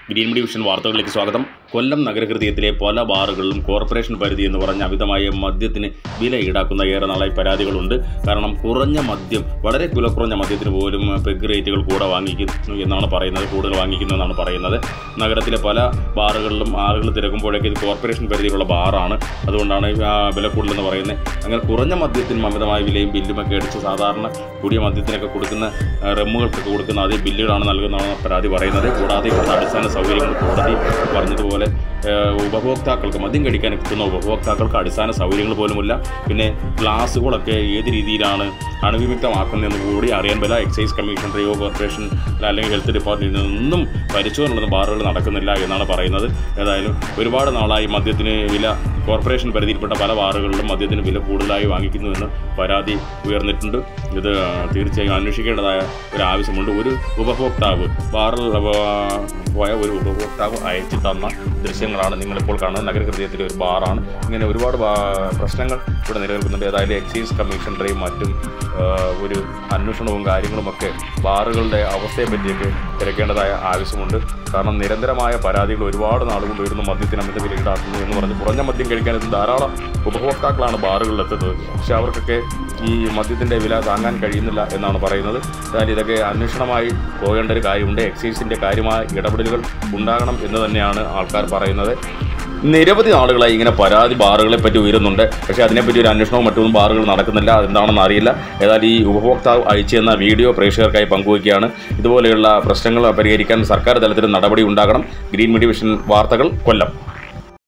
green division വാർത്തകളിലേക്ക് സ്വാഗതം കൊല്ലം നഗരഹൃദയത്തിലെ പല ബാറുകളിലും കോർപ്പറേഷൻ പരിധി എന്ന് പറഞ്ഞ അമിതമായ മദ്യത്തിന് വില ഈടാക്കുന്ന ഏറെ നാളായി പരാതികളുണ്ട് കാരണം കുറഞ്ഞ മദ്യം വളരെ വില കുറഞ്ഞ മദ്യത്തിന് പോലും പെഗ് റേറ്റുകൾ കൂടെ വാങ്ങിക്കുന്നു എന്നാണ് പറയുന്നത് കൂടുതൽ വാങ്ങിക്കുന്നു എന്നാണ് പറയുന്നത് നഗരത്തിലെ പല ബാറുകളിലും ആളുകൾ തിരക്കുമ്പോഴേക്ക് ഇത് കോർപ്പറേഷൻ പരിധിയിലുള്ള ബാറാണ് അതുകൊണ്ടാണ് ആ വില കൂടുതലെന്ന് പറയുന്നത് അങ്ങനെ കുറഞ്ഞ മദ്യത്തിന് അമിതമായ വിലയും ബില്ലുമൊക്കെ അടിച്ച് സാധാരണ കൂടിയ മദ്യത്തിനൊക്കെ കൊടുക്കുന്ന ആ, റമ്മുകൾക്കൊക്കെ കൊടുക്കുന്ന അതേ ബില്ലുകളാണ് നൽകുന്നതാണ് പരാതി പറയുന്നത് കൂടാതെ ഇവിടുത്തെ അടിസ്ഥാന സൗകര്യങ്ങൾ കോടതി പറഞ്ഞതുപോലെ ആ, ഉപഭോക്താക്കൾക്ക് മദ്യം കഴിക്കാൻ എത്തുന്ന ഉപഭോക്താക്കൾക്ക് അടിസ്ഥാന സൗകര്യങ്ങൾ പോലുമില്ല പിന്നെ ഗ്ലാസുകളൊക്കെ ഏത് രീതിയിലാണ് അണുവിമുക്തമാക്കുന്നതെന്ന് കൂടി അറിയാൻ പറ്റില്ല എക്സൈസ് കമ്മീഷൻ റേയോ കോർപ്പറേഷൻ അല്ലെങ്കിൽ ഹെൽത്ത് ഡിപ്പാർട്ട്മെൻറ്റിൽ നിന്നും പരിശോധനകളൊന്നും ബാറുകൾ നടക്കുന്നില്ല എന്നാണ് പറയുന്നത് ഏതായാലും ഒരുപാട് നാളായി മദ്യത്തിന് വില കോർപ്പറേഷൻ പരിധിയിൽപ്പെട്ട പല ബാറുകളിലും മദ്യത്തിന് വില കൂടുതലായി വാങ്ങിക്കുന്നുവെന്ന് പരാതി ഉയർന്നിട്ടുണ്ട് ഇത് തീർച്ചയായും അന്വേഷിക്കേണ്ടതായ ഒരു ആവശ്യമുണ്ട് ഒരു ഉപഭോക്താവ് ബാറിൽ ആ, പോയ ഒരു ഉപഭോക്താവ് അയച്ചു തന്ന ദൃശ്യങ്ങളാണ് നിങ്ങളിപ്പോൾ കാണുന്നത് നഗരഹൃദയത്തിലെ ഒരു ബാറാണ് ഇങ്ങനെ ഒരുപാട് ബാ- പ്രശ്നങ്ങൾ ഇവിടെ നിലനിൽക്കുന്നുണ്ട് ഏതായാലും എക്സൈസ് കമ്മീഷണറെയും മറ്റും ആ, ഒരു അന്വേഷണവും കാര്യങ്ങളുമൊക്കെ ബാറുകളുടെ അവസ്ഥയെ പറ്റിയൊക്കെ തിരക്കേണ്ടതായ ആവശ്യമുണ്ട് കാരണം നിരന്തരമായ പരാതികൾ ഒരുപാട് നാളുകൊണ്ട് വരുന്ന മദ്യത്തിന് അമിത വില ഈടാക്കുന്നു എന്ന് പറഞ്ഞ് കുറഞ്ഞ മദ്യം കഴിക്കാനെത്തുന്ന ധാരാളം ഉപഭോക്താക്കളാണ് ബാറുകളിൽ എത്തുന്നത് പക്ഷെ അവർക്കൊക്കെ ഈ മദ്യത്തിൻ്റെ വില താങ്ങാൻ കഴിയുന്നില്ല എന്നാണ് പറയുന്നത് എന്നാൽ ഇതൊക്കെ അന്വേഷണമായി പോകേണ്ട ഒരു കാര്യമുണ്ട് എക്സൈസിൻ്റെ കാര്യമായ ഇടപെടലുകൾ ഉണ്ടാകണം എന്ന് തന്നെയാണ് ആൾക്കാർ പറയുന്നത് നിരവധി നാളുകളായി ഇങ്ങനെ പരാതി ബാറുകളെ പറ്റി ഉയരുന്നുണ്ട് പക്ഷേ അതിനെപ്പറ്റി ഒരു അന്വേഷണവും മറ്റൊന്നും ബാറുകൾ നടക്കുന്നില്ല അതെന്താണെന്ന് അറിയില്ല ഏതായാലും ഈ ഉപഭോക്താവ് അയച്ചു തന്ന വീഡിയോ പ്രേക്ഷകർക്കായി പങ്കുവയ്ക്കുകയാണ് ഇതുപോലെയുള്ള പ്രശ്നങ്ങൾ പരിഹരിക്കാൻ സർക്കാർ തലത്തിൽ നടപടി ഉണ്ടാകണം ഗ്രീൻ മീഡിയ വിഷൻ വാർത്തകൾ കൊല്ലം